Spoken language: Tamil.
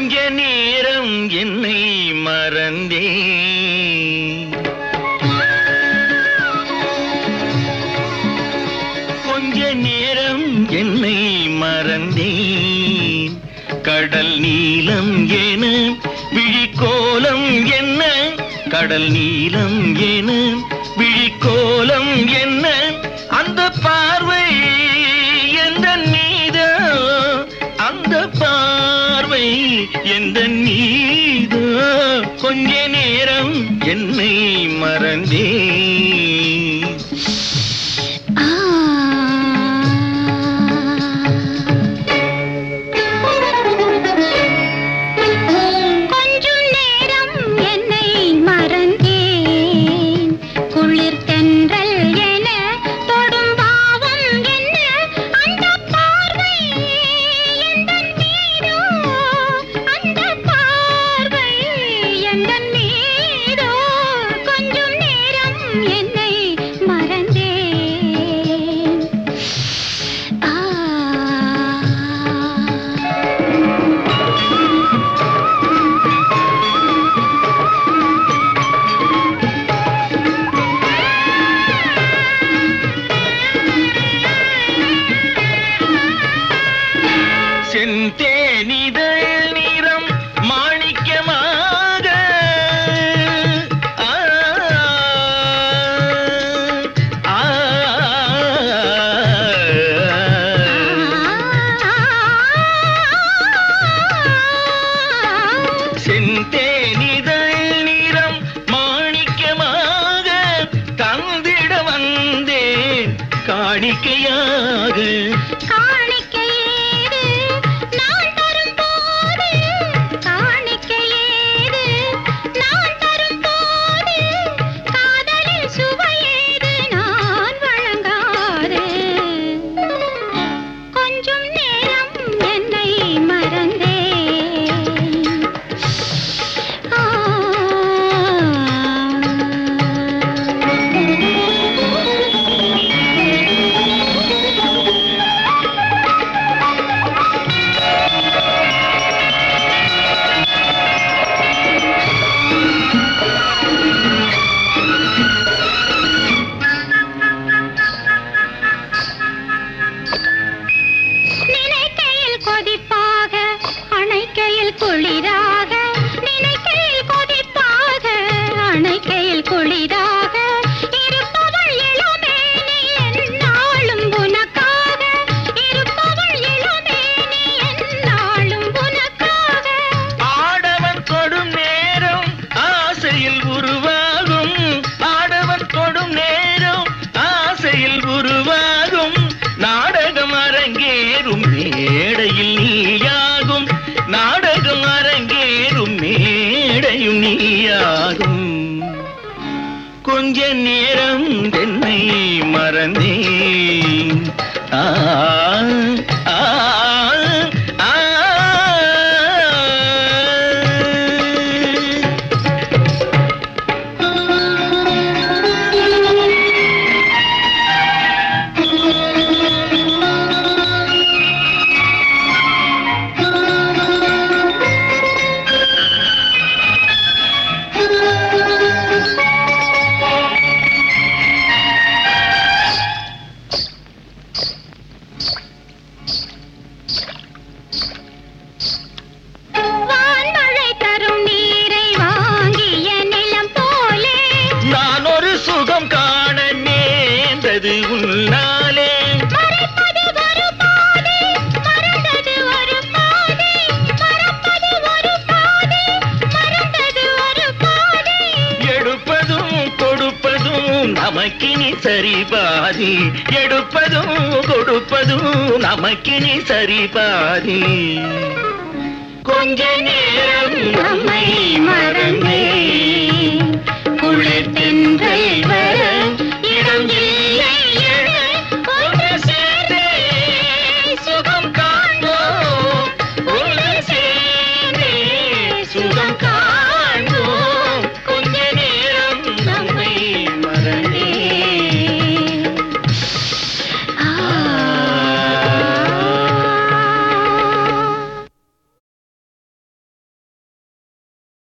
கொஞ்ச நேரம் என்னை மறந்தே கொஞ்ச நேரம் என்னை மறந்தேன் கடல் நீலம் என விழிக்கோலம் என்ன கடல் நீலம் என விழிக்கோலம் என்ன அந்த பார்வை எந்த நீதோ அந்த பார்வை எந்த நீதோ கொஞ்ச நேரம் என்னை மறந்தேன் ஆ கொஞ்சம் நேரம் என்னை மறந்தேன் குளிர் தென்றல் என தொடும் பாவம் என்ன அந்த பார்வை எந்தன் மீதோ அந்த பார்வை எந்தன் மீதோ கொஞ்சம் நேரம் என்னை மறந்தேன் ஆ செந்தேனிதழ் நிறம் மாணிக்கமாக ஆ, ஆ, செந்தேனிதழ் நிறம் மாணிக்கமாக தந்திட வந்தேன் காணிக்கையாக காணிக்கையேது நான் தரும்போது காணிக்கையேது நான் தரும்போது காதலில் சுவையேது நான் வழங்காது கொஞ்சம் நேரம் என்னை மறந்தேன் நினைக்கையில் கொதிப்பாக அணைக்கையில் குளிராக நினைக்கையில் கொதிப்பாக அணைக்கையில் குளிராக இருப்பவள் இளமேனி என்னாலும் உனக்காக இருப்பவள் இளமேனி என்னாலும் உனக்காக ஆடவன் கொடும் நேரம் ஆசையில் உருவாகும் ஆடவன் கொடும் நேரம் ஆசையில் உருவாகும் நாடகம் அரங்கேறும் மேடையில் நீயாகும் நாடகம் அரங்கேறும் மேடையும் நீயாகும் கொஞ்ச நேரம் என்னை மறந்தேன் ஆ ஆ, ஆ, ஆ. வான்மழை தரும் நீரை வாங்கிய நிலம் போலே நான் ஒரு சுகம் காண நேர்ந்தது உன்னாலே மறைப்பது ஒரு பாதை மறந்தது ஒரு பாதை மறப்பது ஒரு பாதை மறந்தது ஒரு பாதை எடுப்பதும் கொடுப்பதும் நமக்கினி சரி பாதி எடுப்பதும் கொடுப்பதும் நமக்கினி சரி பாதி கொஞ்ச நேரம் நம்மை மறந்தேன்